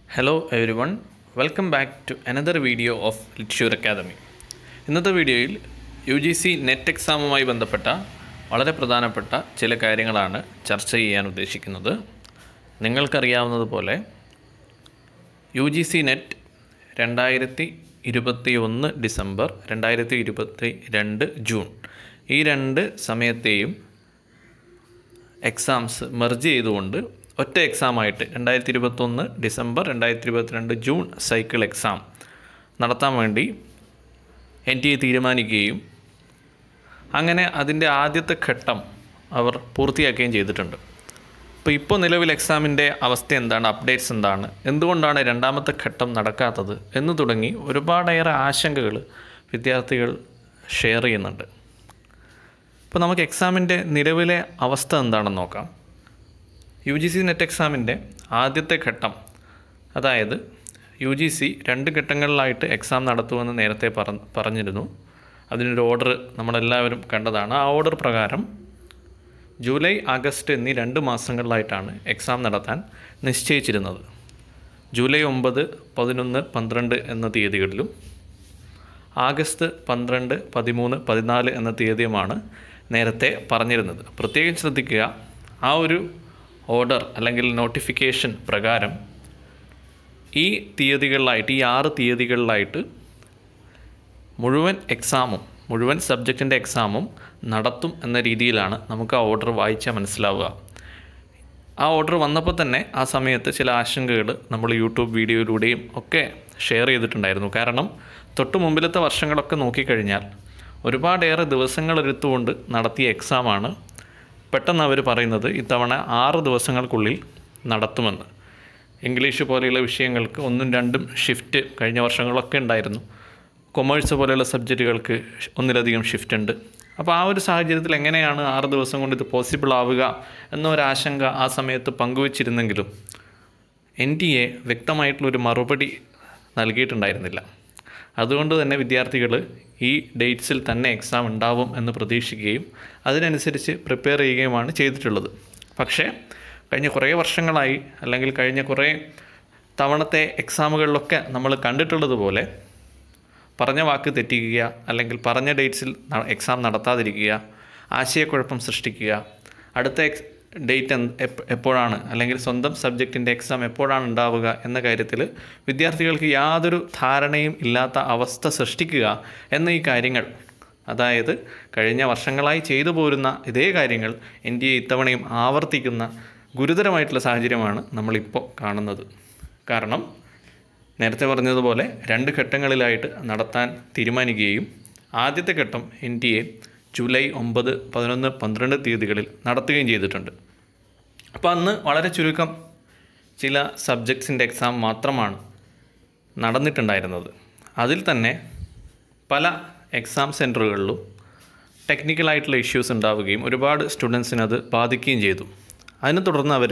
hello everyone welcome back to another video of ലിറ്റ്ഷ്യൂർ academy ഇന്നത്തെ വീഡിയോയിൽ U G C net എക്സാമുമായി ബന്ധപ്പെട്ട വളരെ പ്രധാനപ്പെട്ട ചില കാര്യങ്ങളാണ് ചർച്ച ചെയ്യാൻ ഉദ്ദേശിക്കുന്നത് നിങ്ങൾക്കറിയാവുന്നതുപോലെ യു ജി സി നെറ്റ് രണ്ടായിരത്തി ഇരുപത്തി ഒന്ന് ഡിസംബർ രണ്ടായിരത്തി ഇരുപത്തി രണ്ട് ജൂൺ ഈ രണ്ട് സമയത്തെയും എക്സാംസ് മെർജ് ചെയ്തുകൊണ്ട് ഒറ്റ എക്സാമായിട്ട് രണ്ടായിരത്തി ഇരുപത്തൊന്ന് ഡിസംബർ രണ്ടായിരത്തി ഇരുപത്തിരണ്ട് ജൂൺ സൈക്കിൾ എക്സാം നടത്താൻ വേണ്ടി എൻ ടി എ തീരുമാനിക്കുകയും അങ്ങനെ അതിൻ്റെ ആദ്യത്തെ ഘട്ടം അവർ പൂർത്തിയാക്കുകയും ചെയ്തിട്ടുണ്ട് അപ്പോൾ ഇപ്പോൾ നിലവിൽ എക്സാമിൻ്റെ അവസ്ഥ എന്താണ് അപ്ഡേറ്റ്സ് എന്താണ് എന്തുകൊണ്ടാണ് രണ്ടാമത്തെ ഘട്ടം നടക്കാത്തത് എന്ന് തുടങ്ങി ഒരുപാടേറെ ആശങ്കകൾ വിദ്യാർത്ഥികൾ ഷെയർ ചെയ്യുന്നുണ്ട് ഇപ്പോൾ നമുക്ക് എക്സാമിൻ്റെ നിലവിലെ അവസ്ഥ എന്താണെന്ന് നോക്കാം യു ജി സി നെറ്റ് എക്സാമിൻ്റെ ആദ്യത്തെ ഘട്ടം അതായത് യു ജി സി രണ്ട് ഘട്ടങ്ങളിലായിട്ട് എക്സാം നടത്തുമെന്ന് നേരത്തെ പറ പറഞ്ഞിരുന്നു അതിനൊരു ഓർഡർ നമ്മളെല്ലാവരും കണ്ടതാണ് ആ ഓർഡർ പ്രകാരം ജൂലൈ ആഗസ്റ്റ് എന്നീ രണ്ട് മാസങ്ങളിലായിട്ടാണ് എക്സാം നടത്താൻ നിശ്ചയിച്ചിരുന്നത് ജൂലൈ ഒമ്പത് പതിനൊന്ന് പന്ത്രണ്ട് എന്ന തീയതികളിലും ആഗസ്റ്റ് പന്ത്രണ്ട് പതിമൂന്ന് പതിനാല് എന്ന തീയതിയുമാണ് നേരത്തെ പറഞ്ഞിരുന്നത് പ്രത്യേകം ശ്രദ്ധിക്കുക ആ ഒരു ഓർഡർ അല്ലെങ്കിൽ നോട്ടിഫിക്കേഷൻ പ്രകാരം ഈ തീയതികളിലായിട്ട് ഈ ആറ് തീയതികളിലായിട്ട് മുഴുവൻ എക്സാമും മുഴുവൻ സബ്ജക്റ്റിൻ്റെ എക്സാമും നടത്തും എന്ന രീതിയിലാണ് നമുക്ക് ആ ഓർഡർ വായിച്ചാൽ മനസ്സിലാവുക ആ ഓർഡർ വന്നപ്പോൾ തന്നെ ആ സമയത്ത് ചില ആശങ്കകൾ നമ്മൾ യൂട്യൂബ് വീഡിയോയിലൂടെയും ഒക്കെ ഷെയർ ചെയ്തിട്ടുണ്ടായിരുന്നു കാരണം തൊട്ട് മുമ്പിലത്തെ വർഷങ്ങളൊക്കെ നോക്കിക്കഴിഞ്ഞാൽ ഒരുപാടേറെ ദിവസങ്ങൾ എടുത്തുകൊണ്ട് നടത്തിയ എക്സാമാണ് പെട്ടെന്ന് അവർ പറയുന്നത് ഇത്തവണ ആറ് ദിവസങ്ങൾക്കുള്ളിൽ നടത്തുമെന്ന് ഇംഗ്ലീഷ് പോലെയുള്ള വിഷയങ്ങൾക്ക് ഒന്നും രണ്ടും ഷിഫ്റ്റ് കഴിഞ്ഞ വർഷങ്ങളൊക്കെ ഉണ്ടായിരുന്നു കൊമേഴ്സ് പോലെയുള്ള സബ്ജക്റ്റുകൾക്ക് ഒന്നിലധികം ഷിഫ്റ്റ് ഉണ്ട് അപ്പോൾ ആ ഒരു സാഹചര്യത്തിൽ എങ്ങനെയാണ് ആറ് ദിവസം കൊണ്ട് ഇത് പോസിബിൾ ആവുക എന്നൊരാശങ്ക ആ സമയത്ത് പങ്കുവച്ചിരുന്നെങ്കിലും എൻ ടി എ വ്യക്തമായിട്ടുള്ളൊരു മറുപടി നൽകിയിട്ടുണ്ടായിരുന്നില്ല അതുകൊണ്ട് തന്നെ വിദ്യാർത്ഥികൾ ഈ ഡേറ്റ്സിൽ തന്നെ എക്സാം ഉണ്ടാവും എന്ന് പ്രതീക്ഷിക്കുകയും അതിനനുസരിച്ച് പ്രിപ്പയർ ചെയ്യുകയുമാണ് ചെയ്തിട്ടുള്ളത് പക്ഷേ കഴിഞ്ഞ കുറേ വർഷങ്ങളായി അല്ലെങ്കിൽ കഴിഞ്ഞ കുറേ തവണത്തെ എക്സാമുകളിലൊക്കെ നമ്മൾ കണ്ടിട്ടുള്ളതുപോലെ പറഞ്ഞ വാക്ക് തെറ്റിക്കുക അല്ലെങ്കിൽ പറഞ്ഞ ഡേറ്റ്സിൽ എക്സാം നടത്താതിരിക്കുക ആശയക്കുഴപ്പം സൃഷ്ടിക്കുക അടുത്ത എക്സ് ഡേറ്റ് എപ്പോഴാണ് അല്ലെങ്കിൽ സ്വന്തം സബ്ജക്റ്റിൻ്റെ എക്സാം എപ്പോഴാണ് ഉണ്ടാവുക എന്ന കാര്യത്തിൽ വിദ്യാർത്ഥികൾക്ക് യാതൊരു ധാരണയും ഇല്ലാത്ത അവസ്ഥ സൃഷ്ടിക്കുക എന്ന ഈ കാര്യങ്ങൾ അതായത് കഴിഞ്ഞ വർഷങ്ങളായി ചെയ്തു പോരുന്ന ഇതേ കാര്യങ്ങൾ എൻ ഡി എ ഇത്തവണയും ആവർത്തിക്കുന്ന ഗുരുതരമായിട്ടുള്ള സാഹചര്യമാണ് നമ്മളിപ്പോൾ കാണുന്നത് കാരണം നേരത്തെ പറഞ്ഞതുപോലെ രണ്ട് ഘട്ടങ്ങളിലായിട്ട് നടത്താൻ തീരുമാനിക്കുകയും ആദ്യത്തെ ഘട്ടം എൻ ടി എ ജൂലൈ ഒമ്പത് പതിനൊന്ന് പന്ത്രണ്ട് തീയതികളിൽ നടത്തുകയും ചെയ്തിട്ടുണ്ട് അപ്പോൾ അന്ന് വളരെ ചുരുക്കം ചില സബ്ജക്ട്സിൻ്റെ എക്സാം മാത്രമാണ് നടന്നിട്ടുണ്ടായിരുന്നത് അതിൽ തന്നെ പല എക്സാം സെൻറ്ററുകളിലും ടെക്നിക്കലായിട്ടുള്ള ഇഷ്യൂസ് ഉണ്ടാവുകയും ഒരുപാട് സ്റ്റുഡൻസിന് അത് ബാധിക്കുകയും ചെയ്തു അതിനെ തുടർന്ന് അവർ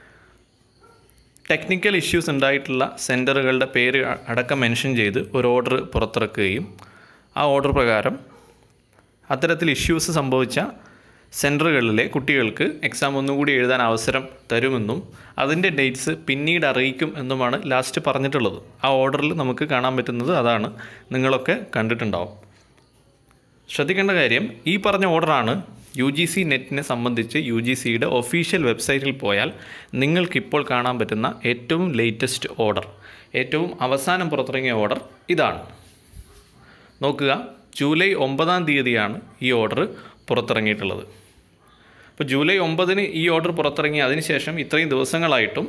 ടെക്നിക്കൽ ഇഷ്യൂസ് ഉണ്ടായിട്ടുള്ള സെൻറ്ററുകളുടെ പേര് അടക്കം മെൻഷൻ ചെയ്ത് ഒരു ഓർഡർ പുറത്തിറക്കുകയും ആ ഓർഡർ പ്രകാരം അത്തരത്തിൽ ഇഷ്യൂസ് സംഭവിച്ച സെൻറ്ററുകളിലെ കുട്ടികൾക്ക് എക്സാം ഒന്നുകൂടി എഴുതാൻ അവസരം തരുമെന്നും അതിൻ്റെ ഡേറ്റ്സ് പിന്നീട് അറിയിക്കും എന്നുമാണ് ലാസ്റ്റ് പറഞ്ഞിട്ടുള്ളത് ആ ഓർഡറിൽ നമുക്ക് കാണാൻ പറ്റുന്നത് അതാണ് നിങ്ങളൊക്കെ കണ്ടിട്ടുണ്ടാവും ശ്രദ്ധിക്കേണ്ട കാര്യം ഈ പറഞ്ഞ ഓർഡറാണ് യു ജി സി നെറ്റിനെ സംബന്ധിച്ച് യു ജി സിയുടെ ഒഫീഷ്യൽ വെബ്സൈറ്റിൽ പോയാൽ നിങ്ങൾക്കിപ്പോൾ കാണാൻ പറ്റുന്ന ഏറ്റവും ലേറ്റസ്റ്റ് ഓർഡർ ഏറ്റവും അവസാനം പുറത്തിറങ്ങിയ ഓർഡർ ഇതാണ് നോക്കുക ജൂലൈ ഒമ്പതാം തീയതിയാണ് ഈ ഓർഡർ പുറത്തിറങ്ങിയിട്ടുള്ളത് അപ്പോൾ ജൂലൈ ഒമ്പതിന് ഈ ഓർഡർ പുറത്തിറങ്ങി അതിനുശേഷം ഇത്രയും ദിവസങ്ങളായിട്ടും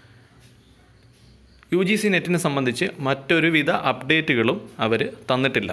യു ജി സി നെറ്റിനെ സംബന്ധിച്ച് മറ്റൊരുവിധ അപ്ഡേറ്റുകളും അവർ തന്നിട്ടില്ല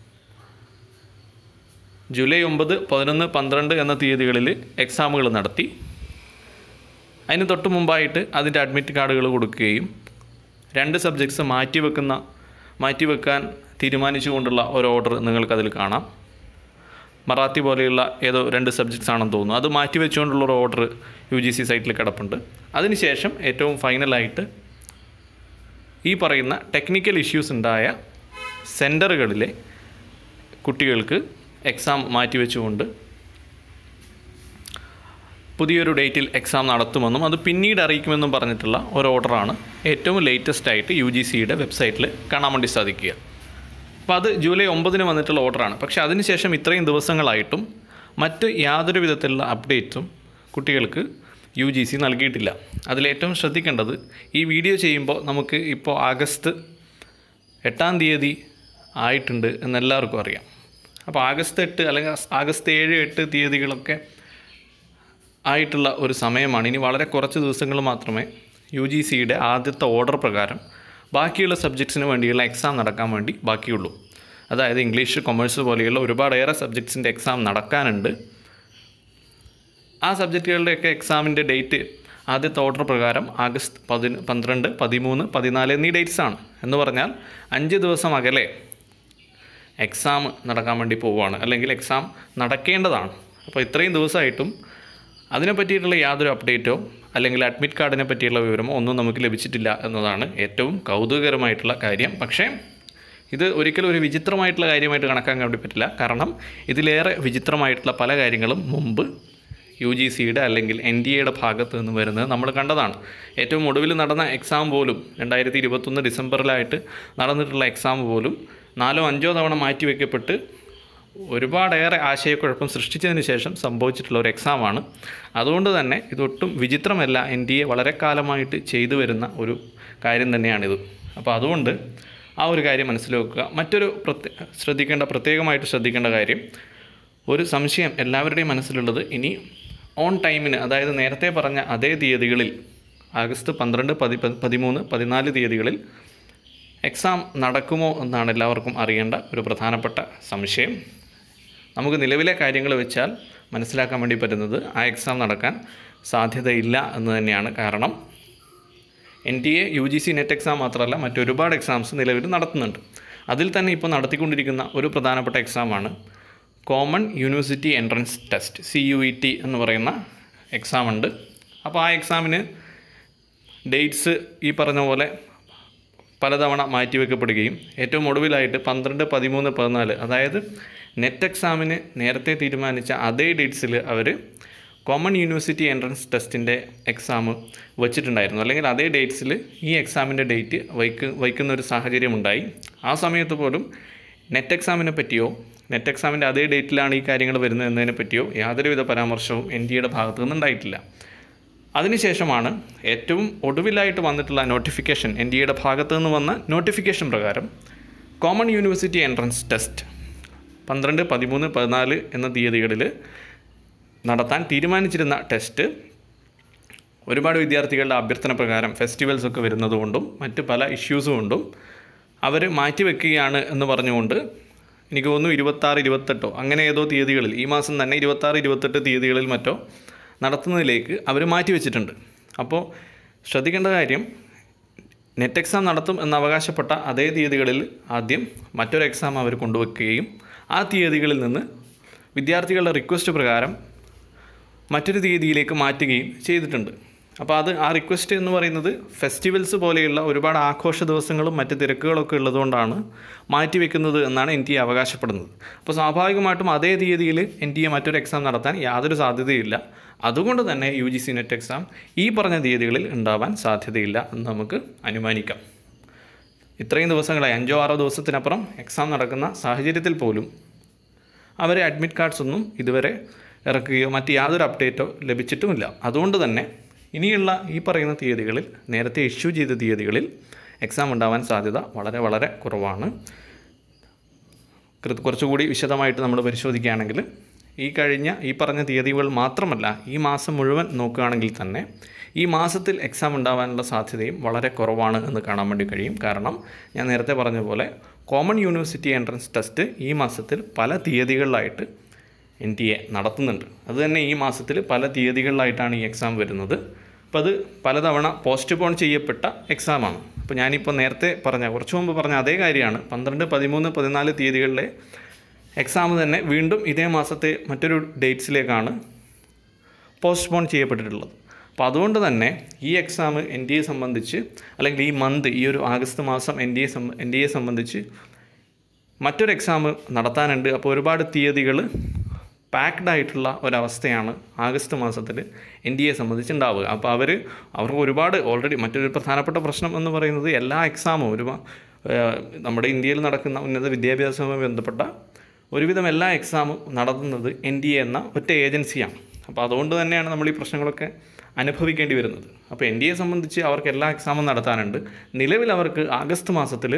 ജൂലൈ ഒമ്പത് പതിനൊന്ന് പന്ത്രണ്ട് എന്ന തീയതികളിൽ എക്സാമുകൾ നടത്തി അതിന് തൊട്ട് മുമ്പായിട്ട് അതിൻ്റെ അഡ്മിറ്റ് കാർഡുകൾ കൊടുക്കുകയും രണ്ട് സബ്ജക്ട്സ് മാറ്റിവെക്കുന്ന മാറ്റിവെക്കാൻ തീരുമാനിച്ചുകൊണ്ടുള്ള ഒരു ഓർഡർ നിങ്ങൾക്കതിൽ കാണാം മറാത്തി പോലെയുള്ള ഏതോ രണ്ട് സബ്ജക്ട്സ് ആണെന്ന് തോന്നുന്നു അത് മാറ്റിവെച്ചുകൊണ്ടുള്ള ഒരു ഓർഡർ യു ജി സി സൈറ്റിൽ കിടപ്പുണ്ട് അതിനുശേഷം ഏറ്റവും ഫൈനലായിട്ട് ഈ പറയുന്ന ടെക്നിക്കൽ ഇഷ്യൂസ് ഉണ്ടായ സെൻറ്ററുകളിലെ കുട്ടികൾക്ക് എക്സാം മാറ്റിവെച്ചുകൊണ്ട് പുതിയൊരു ഡേറ്റിൽ എക്സാം നടത്തുമെന്നും അത് പിന്നീട് അറിയിക്കുമെന്നും പറഞ്ഞിട്ടുള്ള ഒരു ഓർഡറാണ് ഏറ്റവും ലേറ്റസ്റ്റ് ആയിട്ട് യു ജി സിയുടെ വെബ്സൈറ്റിൽ കാണാൻ വേണ്ടി സാധിക്കുക അപ്പോൾ അത് ജൂലൈ ഒമ്പതിന് വന്നിട്ടുള്ള ഓർഡറാണ് പക്ഷേ അതിനുശേഷം ഇത്രയും ദിവസങ്ങളായിട്ടും മറ്റ് യാതൊരു വിധത്തിലുള്ള അപ്ഡേറ്റ്സും കുട്ടികൾക്ക് യു ജി സി നൽകിയിട്ടില്ല അതിലേറ്റവും ശ്രദ്ധിക്കേണ്ടത് ഈ വീഡിയോ ചെയ്യുമ്പോൾ നമുക്ക് ഇപ്പോൾ ആഗസ്റ്റ് എട്ടാം തീയതി ആയിട്ടുണ്ട് എന്നെല്ലാവർക്കും അറിയാം അപ്പോൾ ആഗസ്റ്റ് എട്ട് അല്ലെങ്കിൽ ആഗസ്റ്റ് ഏഴ് എട്ട് തീയതികളൊക്കെ ആയിട്ടുള്ള ഒരു സമയമാണ് ഇനി വളരെ കുറച്ച് ദിവസങ്ങൾ മാത്രമേ യു ജി സിയുടെ ആദ്യത്തെ ഓർഡർ പ്രകാരം ബാക്കിയുള്ള സബ്ജക്ട്സിന് വേണ്ടിയുള്ള എക്സാം നടക്കാൻ വേണ്ടി ബാക്കിയുള്ളൂ അതായത് ഇംഗ്ലീഷ് കൊമേഴ്സ് പോലെയുള്ള ഒരുപാടേറെ സബ്ജക്ട്സിൻ്റെ എക്സാം നടക്കാനുണ്ട് ആ സബ്ജക്റ്റുകളുടെയൊക്കെ എക്സാമിൻ്റെ ഡേറ്റ് ആദ്യത്തെ ഓർഡർ പ്രകാരം ആഗസ്റ്റ് പതി പന്ത്രണ്ട് പതിമൂന്ന് പതിനാല് എന്നീ ഡേറ്റ്സ് ആണ് എന്ന് പറഞ്ഞാൽ അഞ്ച് ദിവസം അകലെ എക്സാം നടക്കാൻ വേണ്ടി പോവുകയാണ് അല്ലെങ്കിൽ എക്സാം നടക്കേണ്ടതാണ് അപ്പോൾ ഇത്രയും ദിവസമായിട്ടും അതിനെ പറ്റിയിട്ടുള്ള യാതൊരു അപ്ഡേറ്റോ അല്ലെങ്കിൽ അഡ്മിറ്റ് കാർഡിനെ പറ്റിയുള്ള വിവരമോ ഒന്നും നമുക്ക് ലഭിച്ചിട്ടില്ല എന്നതാണ് ഏറ്റവും കൗതുകകരമായിട്ടുള്ള കാര്യം പക്ഷേ ഇത് ഒരിക്കലും ഒരു വിചിത്രമായിട്ടുള്ള കാര്യമായിട്ട് കണക്കാക്കാൻ വേണ്ടി പറ്റില്ല കാരണം ഇതിലേറെ വിചിത്രമായിട്ടുള്ള പല കാര്യങ്ങളും മുമ്പ് യു ജി സിയുടെ അല്ലെങ്കിൽ എൻ ഡി എയുടെ ഭാഗത്ത് നിന്ന് വരുന്നത് നമ്മൾ കണ്ടതാണ് ഏറ്റവും ഒടുവിൽ നടന്ന എക്സാം പോലും രണ്ടായിരത്തി ഇരുപത്തൊന്ന് ഡിസംബറിലായിട്ട് നടന്നിട്ടുള്ള എക്സാം പോലും നാലോ അഞ്ചോ തവണ മാറ്റിവെക്കപ്പെട്ട് ഒരുപാടേറെ ആശയക്കുഴപ്പം സൃഷ്ടിച്ചതിന് ശേഷം സംഭവിച്ചിട്ടുള്ള ഒരു എക്സാമാണ് അതുകൊണ്ട് തന്നെ ഇതൊട്ടും വിചിത്രമല്ല എൻ ഡി എ വളരെ കാലമായിട്ട് ചെയ്തു വരുന്ന ഒരു കാര്യം തന്നെയാണിത് അപ്പോൾ അതുകൊണ്ട് ആ ഒരു കാര്യം മനസ്സിൽ വെക്കുക മറ്റൊരു പ്രത്യേ ശ്രദ്ധിക്കേണ്ട പ്രത്യേകമായിട്ട് ശ്രദ്ധിക്കേണ്ട കാര്യം ഒരു സംശയം എല്ലാവരുടെയും മനസ്സിലുള്ളത് ഇനി ഓൺ ടൈമിന് അതായത് നേരത്തെ പറഞ്ഞ അതേ തീയതികളിൽ ആഗസ്റ്റ് പന്ത്രണ്ട് പതി പതിമൂന്ന് പതിനാല് തീയതികളിൽ എക്സാം നടക്കുമോ എന്നാണ് എല്ലാവർക്കും അറിയേണ്ട ഒരു പ്രധാനപ്പെട്ട സംശയം നമുക്ക് നിലവിലെ കാര്യങ്ങൾ വെച്ചാൽ മനസ്സിലാക്കാൻ വേണ്ടി പറ്റുന്നത് ആ എക്സാം നടക്കാൻ സാധ്യതയില്ല എന്ന് തന്നെയാണ് കാരണം N T A U G C net exam മാത്രമല്ല മറ്റൊരുപാട് എക്സാംസ് നിലവിൽ നടത്തുന്നുണ്ട് അതിൽ തന്നെ ഇപ്പോൾ നടത്തിക്കൊണ്ടിരിക്കുന്ന ഒരു പ്രധാനപ്പെട്ട എക്സാമാണ് common university entrance test C U E T എന്ന് പറയുന്ന എക്സാം ഉണ്ട് അപ്പോൾ ആ എക്സാമിന് ഡേറ്റ്സ് ഈ പറഞ്ഞ പോലെ പലതവണ മാറ്റിവെക്കപ്പെടുകയും ഏറ്റവും ഒടുവിലായിട്ട് പന്ത്രണ്ട് പതിമൂന്ന് പതിനാല് അതായത് നെറ്റ് എക്സാമിന് നേരത്തെ തീരുമാനിച്ച അതേ ഡേറ്റ്സിൽ അവർ കോമൺ യൂണിവേഴ്സിറ്റി എൻട്രൻസ് ടെസ്റ്റിൻ്റെ എക്സാം വച്ചിട്ടുണ്ടായിരുന്നു അല്ലെങ്കിൽ അതേ ഡേറ്റ്സിൽ ഈ എക്സാമിൻ്റെ ഡേറ്റ് വയ്ക്ക് വയ്ക്കുന്ന ഒരു സാഹചര്യമുണ്ടായി ആ സമയത്ത് പോലും നെറ്റ് എക്സാമിനെ പറ്റിയോ നെറ്റ് എക്സാമിൻ്റെ അതേ ഡേറ്റിലാണ് ഈ കാര്യങ്ങൾ വരുന്നത് എന്നതിനെ പറ്റിയോ യാതൊരുവിധ പരാമർശവും എൻ ഡി എയുടെ ഭാഗത്തു നിന്നുണ്ടായിട്ടില്ല അതിനുശേഷമാണ് ഏറ്റവും ഒടുവിലായിട്ട് വന്നിട്ടുള്ള നോട്ടിഫിക്കേഷൻ എൻ ഡി എയുടെ ഭാഗത്തു നിന്ന് വന്ന നോട്ടിഫിക്കേഷൻ പ്രകാരം കോമൺ യൂണിവേഴ്സിറ്റി എൻട്രൻസ് ടെസ്റ്റ് പന്ത്രണ്ട് പതിമൂന്ന് പതിനാല് എന്ന തീയതികളിൽ നടത്താൻ തീരുമാനിച്ചിരുന്ന ടെസ്റ്റ് ഒരുപാട് വിദ്യാർത്ഥികളുടെ അഭ്യർത്ഥന പ്രകാരം ഫെസ്റ്റിവൽസ് ഒക്കെ വരുന്നതുകൊണ്ടും മറ്റ് പല ഇഷ്യൂസും കൊണ്ടും അവർ മാറ്റിവെക്കുകയാണ് എന്ന് പറഞ്ഞുകൊണ്ട് എനിക്ക് തോന്നുന്നു ഇരുപത്താറ് ഇരുപത്തെട്ടോ അങ്ങനെ ഏതോ തീയതികളിൽ ഈ മാസം തന്നെ ഇരുപത്താറ് ഇരുപത്തെട്ട് തീയതികളിൽ മറ്റോ നടത്തുന്നതിലേക്ക് അവർ മാറ്റിവെച്ചിട്ടുണ്ട് അപ്പോൾ ശ്രദ്ധിക്കേണ്ട കാര്യം നെറ്റ് എക്സാം നടത്തും എന്ന് അവകാശപ്പെട്ട അതേ തീയതികളിൽ ആദ്യം മറ്റൊരു എക്സാം അവർ കൊണ്ടുവയ്ക്കുകയും ആ തീയതികളിൽ നിന്ന് വിദ്യാർത്ഥികളുടെ റിക്വസ്റ്റ് പ്രകാരം മറ്റൊരു തീയതിയിലേക്ക് മാറ്റുകയും ചെയ്തിട്ടുണ്ട് അപ്പോൾ അത് ആ റിക്വസ്റ്റ് എന്ന് പറയുന്നത് ഫെസ്റ്റിവൽസ് പോലെയുള്ള ഒരുപാട് ആഘോഷ ദിവസങ്ങളും മറ്റ് തിരക്കുകളൊക്കെ ഉള്ളതുകൊണ്ടാണ് മാറ്റിവെക്കുന്നത് എന്നാണ് എൻ ടി എ അവകാശപ്പെടുന്നത് അപ്പോൾ സ്വാഭാവികമായിട്ടും അതേ തീയതിയിൽ എൻ ടി എ മറ്റൊരു എക്സാം നടത്താൻ യാതൊരു സാധ്യതയില്ല അതുകൊണ്ട് തന്നെ U G C net exam ഈ പറഞ്ഞ തീയതികളിൽ ഉണ്ടാവാൻ സാധ്യതയില്ല എന്ന് നമുക്ക് അനുമാനിക്കാം ഇത്രയും ദിവസങ്ങളായി അഞ്ചോ ആറോ ദിവസത്തിനപ്പുറം എക്സാം നടക്കുന്ന സാഹചര്യത്തിൽ പോലും അവരെ അഡ്മിറ്റ് കാർഡ്സ് ഒന്നും ഇതുവരെ ഇറക്കുകയോ മറ്റ് യാതൊരു അപ്ഡേറ്റോ ലഭിച്ചിട്ടുമില്ല അതുകൊണ്ട് തന്നെ ഇനിയുള്ള ഈ പറയുന്ന തീയതികളിൽ നേരത്തെ ഇഷ്യൂ ചെയ്ത തീയതികളിൽ എക്സാം ഉണ്ടാവാൻ സാധ്യത വളരെ വളരെ കുറവാണ് കൃ- കുറച്ചുകൂടി വിശദമായിട്ട് നമ്മൾ പരിശോധിക്കുകയാണെങ്കിൽ ഈ കഴിഞ്ഞ ഈ പറഞ്ഞ തീയതികൾ മാത്രമല്ല ഈ മാസം മുഴുവൻ നോക്കുകയാണെങ്കിൽ തന്നെ ഈ മാസത്തിൽ എക്സാം ഉണ്ടാവാനുള്ള സാധ്യതയും വളരെ കുറവാണ് എന്ന് കാണാൻ വേണ്ടി കഴിയും കാരണം ഞാൻ നേരത്തെ പറഞ്ഞ പോലെ കോമൺ യൂണിവേഴ്സിറ്റി എൻട്രൻസ് ടെസ്റ്റ് ഈ മാസത്തിൽ പല തീയതികളിലായിട്ട് എൻ ടി എ നടത്തുന്നുണ്ട് അത് തന്നെ ഈ മാസത്തിൽ പല തീയതികളിലായിട്ടാണ് ഈ എക്സാം വരുന്നത് അപ്പോൾ അത് പലതവണ പോസ്റ്റ് പോൺ ചെയ്യപ്പെട്ട എക്സാമാണ് അപ്പോൾ ഞാനിപ്പോൾ നേരത്തെ പറഞ്ഞ കുറച്ച് മുമ്പ് പറഞ്ഞ അതേ കാര്യമാണ് പന്ത്രണ്ട് പതിമൂന്ന് പതിനാല് തീയതികളിലെ എക്സാം തന്നെ വീണ്ടും ഇതേ മാസത്തെ മറ്റൊരു ഡേറ്റ്സിലേക്കാണ് പോസ്റ്റ്പോൺ ചെയ്യപ്പെട്ടിട്ടുള്ളത് അപ്പോൾ അതുകൊണ്ട് തന്നെ ഈ എക്സാം എൻ ഡി എ സംബന്ധിച്ച് അല്ലെങ്കിൽ ഈ മന്ത് ഈ ഒരു ആഗസ്റ്റ് മാസം N D A N D A സംബന്ധിച്ച് മറ്റൊരു എക്സാം നടത്താനുണ്ട് അപ്പോൾ ഒരുപാട് തീയതികൾ പാക്ഡ് ആയിട്ടുള്ള ഒരവസ്ഥയാണ് ആഗസ്റ്റ് മാസത്തിൽ എൻ ഡി എ സംബന്ധിച്ചുണ്ടാവുക അപ്പോൾ അവർ അവർക്ക് ഒരുപാട് ഓൾറെഡി മറ്റൊരു പ്രധാനപ്പെട്ട പ്രശ്നം എന്ന് പറയുന്നത് എല്ലാ എക്സാമും ഒരുപാട് നമ്മുടെ ഇന്ത്യയിൽ നടക്കുന്ന ഉന്നത വിദ്യാഭ്യാസവുമായി ബന്ധപ്പെട്ട ഒരുവിധം എല്ലാ എക്സാമും നടത്തുന്നത് എൻ ഡി എ എന്ന ഒറ്റ ഏജൻസിയാണ് അപ്പോൾ അതുകൊണ്ട് തന്നെയാണ് നമ്മൾ ഈ പ്രശ്നങ്ങളൊക്കെ അനുഭവിക്കേണ്ടി വരുന്നത് അപ്പോൾ എൻ ഡി എ സംബന്ധിച്ച് അവർക്ക് എല്ലാ എക്സാമും നടത്താനുണ്ട് നിലവിൽ അവർക്ക് ആഗസ്റ്റ് മാസത്തിൽ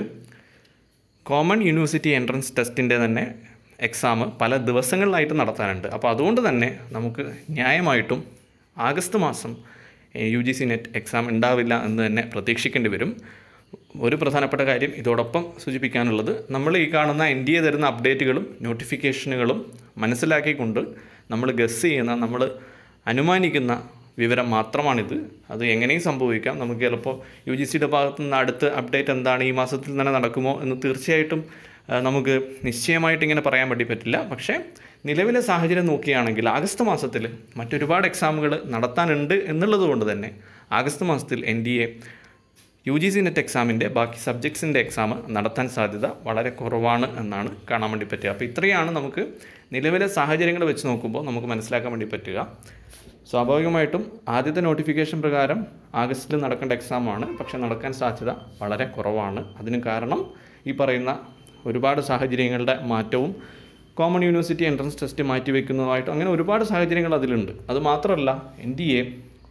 കോമൺ യൂണിവേഴ്സിറ്റി എൻട്രൻസ് ടെസ്റ്റിൻ്റെ തന്നെ എക്സാം പല ദിവസങ്ങളിലായിട്ട് നടത്താനുണ്ട് അപ്പോൾ അതുകൊണ്ട് തന്നെ നമുക്ക് ന്യായമായിട്ടും ആഗസ്റ്റ് മാസം U G C net exam ഉണ്ടാവില്ല എന്ന് തന്നെ പ്രതീക്ഷിക്കേണ്ടി വരും ഒരു പ്രധാനപ്പെട്ട കാര്യം ഇതോടൊപ്പം സൂചിപ്പിക്കാനുള്ളത് നമ്മൾ ഈ കാണുന്ന എൻ ഡി എ തരുന്ന അപ്ഡേറ്റുകളും നോട്ടിഫിക്കേഷനുകളും മനസ്സിലാക്കിക്കൊണ്ട് നമ്മൾ ഗസ് ചെയ്യുന്ന നമ്മൾ അനുമാനിക്കുന്ന വിവരം മാത്രമാണിത് അത് എങ്ങനെയും സംഭവിക്കാം നമുക്ക് ചിലപ്പോൾ യു ജി സിയുടെ ഭാഗത്തു നിന്ന് അടുത്ത അപ്ഡേറ്റ് എന്താണ് ഈ മാസത്തിൽ തന്നെ നടക്കുമോ എന്ന് തീർച്ചയായിട്ടും ആ, നമുക്ക് നിശ്ചയമായിട്ട് ഇങ്ങനെ പറയാൻ വേണ്ടി പറ്റില്ല പക്ഷേ നിലവിലെ സാഹചര്യം നോക്കുകയാണെങ്കിൽ ആഗസ്റ്റ് മാസത്തിൽ മറ്റൊരുപാട് എക്സാമുകൾ നടത്താനുണ്ട് എന്നുള്ളത് കൊണ്ട് തന്നെ ആഗസ്റ്റ് മാസത്തിൽ N D A U G C net എക്സാമിൻ്റെ ബാക്കി സബ്ജക്ട്സിൻ്റെ എക്സാം നടത്താൻ സാധ്യത വളരെ കുറവാണ് എന്നാണ് കാണാൻ വേണ്ടി പറ്റുക അപ്പോൾ ഇത്രയാണ് നമുക്ക് നിലവിലെ സാഹചര്യങ്ങൾ വെച്ച് നോക്കുമ്പോൾ നമുക്ക് മനസ്സിലാക്കാൻ വേണ്ടി പറ്റുക സ്വാഭാവികമായിട്ടും ആദ്യത്തെ നോട്ടിഫിക്കേഷൻ പ്രകാരം ആഗസ്റ്റിൽ നടക്കേണ്ട എക്സാമാണ് പക്ഷേ നടക്കാൻ സാധ്യത വളരെ കുറവാണ് അതിന് കാരണം ഈ പറയുന്ന ഒരുപാട് സാഹചര്യങ്ങളുടെ മാറ്റവും കോമൺ യൂണിവേഴ്സിറ്റി എൻട്രൻസ് ടെസ്റ്റ് മാറ്റിവെക്കുന്നതുമായിട്ടും അങ്ങനെ ഒരുപാട് സാഹചര്യങ്ങൾ അതിലുണ്ട് അത് മാത്രമല്ല എൻ ഡി എ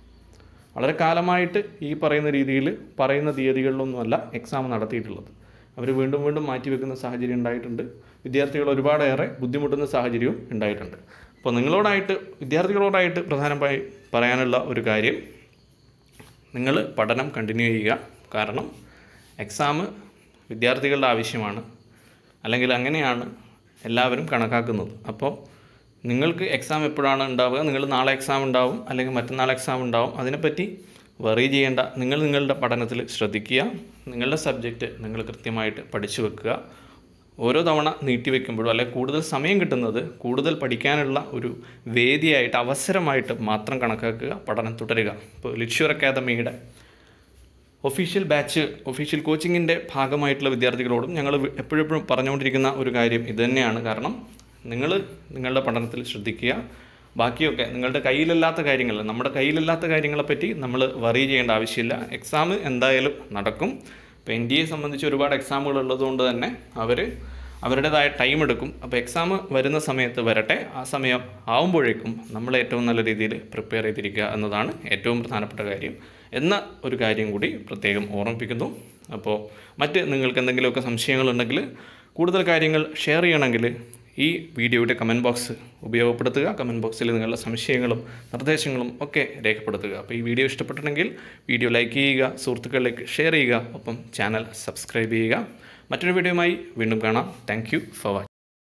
വളരെ കാലമായിട്ട് ഈ പറയുന്ന രീതിയിൽ പറയുന്ന തീയതികളിലൊന്നുമല്ല എക്സാം നടത്തിയിട്ടുള്ളത് അവർ വീണ്ടും വീണ്ടും മാറ്റിവെക്കുന്ന സാഹചര്യം ഉണ്ടായിട്ടുണ്ട് വിദ്യാർത്ഥികൾ ഒരുപാടേറെ ബുദ്ധിമുട്ടുന്ന സാഹചര്യവും ഉണ്ടായിട്ടുണ്ട് അപ്പോൾ നിങ്ങളോടായിട്ട് വിദ്യാർത്ഥികളോടായിട്ട് പ്രധാനമായി പറയാനുള്ള ഒരു കാര്യം നിങ്ങൾ പഠനം കണ്ടിന്യൂ ചെയ്യുക കാരണം എക്സാം വിദ്യാർത്ഥികളുടെ ആവശ്യമാണ് അല്ലെങ്കിൽ അങ്ങനെയാണ് എല്ലാവരും കണക്കാക്കുന്നത് അപ്പോൾ നിങ്ങൾക്ക് എക്സാം എപ്പോഴാണ് ഉണ്ടാവുക നിങ്ങൾ നാളെ എക്സാം ഉണ്ടാവും അല്ലെങ്കിൽ മറ്റന്നാൾ എക്സാം ഉണ്ടാവും അതിനെപ്പറ്റി വറി ചെയ്യേണ്ട നിങ്ങൾ നിങ്ങളുടെ പഠനത്തിൽ ശ്രദ്ധിക്കുക നിങ്ങളുടെ സബ്ജക്റ്റ് നിങ്ങൾ കൃത്യമായിട്ട് പഠിച്ചു വെക്കുക ഓരോ തവണ നീട്ടിവെക്കുമ്പോഴും അല്ലെങ്കിൽ കൂടുതൽ സമയം കിട്ടുന്നത് കൂടുതൽ പഠിക്കാനുള്ള ഒരു വേദിയായിട്ട് അവസരമായിട്ട് മാത്രം കണക്കാക്കുക പഠനം തുടരുക ഇപ്പോൾ ലിറ്റ്ഷ്യൂർ അക്കാദമിയുടെ ഒഫീഷ്യൽ ബാച്ച് ഒഫീഷ്യൽ കോച്ചിങ്ങിൻ്റെ ഭാഗമായിട്ടുള്ള വിദ്യാർത്ഥികളോടും ഞങ്ങൾ എപ്പോഴെപ്പോഴും പറഞ്ഞുകൊണ്ടിരിക്കുന്ന ഒരു കാര്യം ഇതുതന്നെയാണ് കാരണം നിങ്ങൾ നിങ്ങളുടെ പഠനത്തിൽ ശ്രദ്ധിക്കുക ബാക്കിയൊക്കെ നിങ്ങളുടെ കയ്യിലല്ലാത്ത കാര്യങ്ങൾ നമ്മുടെ കയ്യിലല്ലാത്ത കാര്യങ്ങളെപ്പറ്റി നമ്മൾ വറി ചെയ്യേണ്ട ആവശ്യമില്ല എക്സാം എന്തായാലും നടക്കും ഇപ്പോൾ എൻ ഡി എ സംബന്ധിച്ച് ഒരുപാട് എക്സാമുകൾ ഉള്ളതുകൊണ്ട് തന്നെ അവർ അവരുടേതായ ടൈം എടുക്കും അപ്പോൾ എക്സാം വരുന്ന സമയത്ത് വരട്ടെ ആ സമയം ആവുമ്പോഴേക്കും നമ്മൾ ഏറ്റവും നല്ല രീതിയിൽ പ്രിപ്പയർ ചെയ്തിരിക്കുക എന്നതാണ് ഏറ്റവും പ്രധാനപ്പെട്ട കാര്യം എന്ന ഒരു കാര്യം കൂടി പ്രത്യേകം ഓർമ്മിപ്പിക്കുന്നു അപ്പോൾ മറ്റ് നിങ്ങൾക്ക് എന്തെങ്കിലുമൊക്കെ സംശയങ്ങളുണ്ടെങ്കിൽ കൂടുതൽ കാര്യങ്ങൾ ഷെയർ ചെയ്യണമെങ്കിൽ ഈ വീഡിയോയുടെ കമൻറ്റ് ബോക്സ് ഉപയോഗപ്പെടുത്തുക കമൻറ്റ് ബോക്സിൽ നിങ്ങളുടെ സംശയങ്ങളും നിർദ്ദേശങ്ങളും ഒക്കെ രേഖപ്പെടുത്തുക അപ്പോൾ ഈ വീഡിയോ ഇഷ്ടപ്പെട്ടിട്ടുണ്ടെങ്കിൽ വീഡിയോ ലൈക്ക് ചെയ്യുക സുഹൃത്തുക്കളിലേക്ക് ഷെയർ ചെയ്യുക ഒപ്പം ചാനൽ സബ്സ്ക്രൈബ് ചെയ്യുക മറ്റൊരു വീഡിയോയുമായി വീണ്ടും കാണാം താങ്ക് യു ഫോർ വാച്ചിങ്